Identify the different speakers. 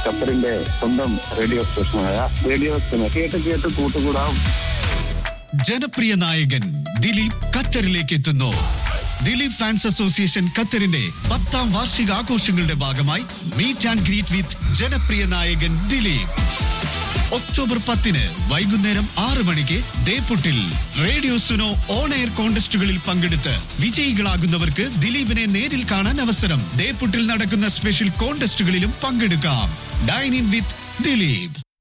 Speaker 1: ഖത്തറിന്റെ സ്വന്തം radio സ്റ്റേഷനായ radio കേട്ട് കേട്ട് കൂട്ടുകൂടാം
Speaker 2: ജനപ്രിയ നായകൻ ദിലീപ് ഖത്തറിലേക്ക് എത്തുന്നു ദിലീപ് ഫാൻസ് അസോസിയേഷൻ ഖത്തറിന്റെ പത്താം വാർഷിക ആഘോഷങ്ങളുടെ ഭാഗമായി മീറ്റ് ആൻഡ് ഗ്രീറ്റ് വിത്ത് ജനപ്രിയ നായകൻ ദിലീപ് ഒക്ടോബർ പത്തിന് വൈകുന്നേരം ആറ് മണിക്ക് ദേപ്പുട്ടിൽ റേഡിയോ സുനോ ഓൺ എയർ കോൺടെസ്റ്റുകളിൽ പങ്കെടുത്ത് വിജയികളാകുന്നവർക്ക് ദിലീപിനെ നേരിൽ കാണാൻ അവസരം ദേപ്പുട്ടിൽ നടക്കുന്ന സ്പെഷ്യൽ കോൺടെസ്റ്റുകളിലും പങ്കെടുക്കാം ഡൈൻ ഇൻ വിത്ത് ദിലീപ്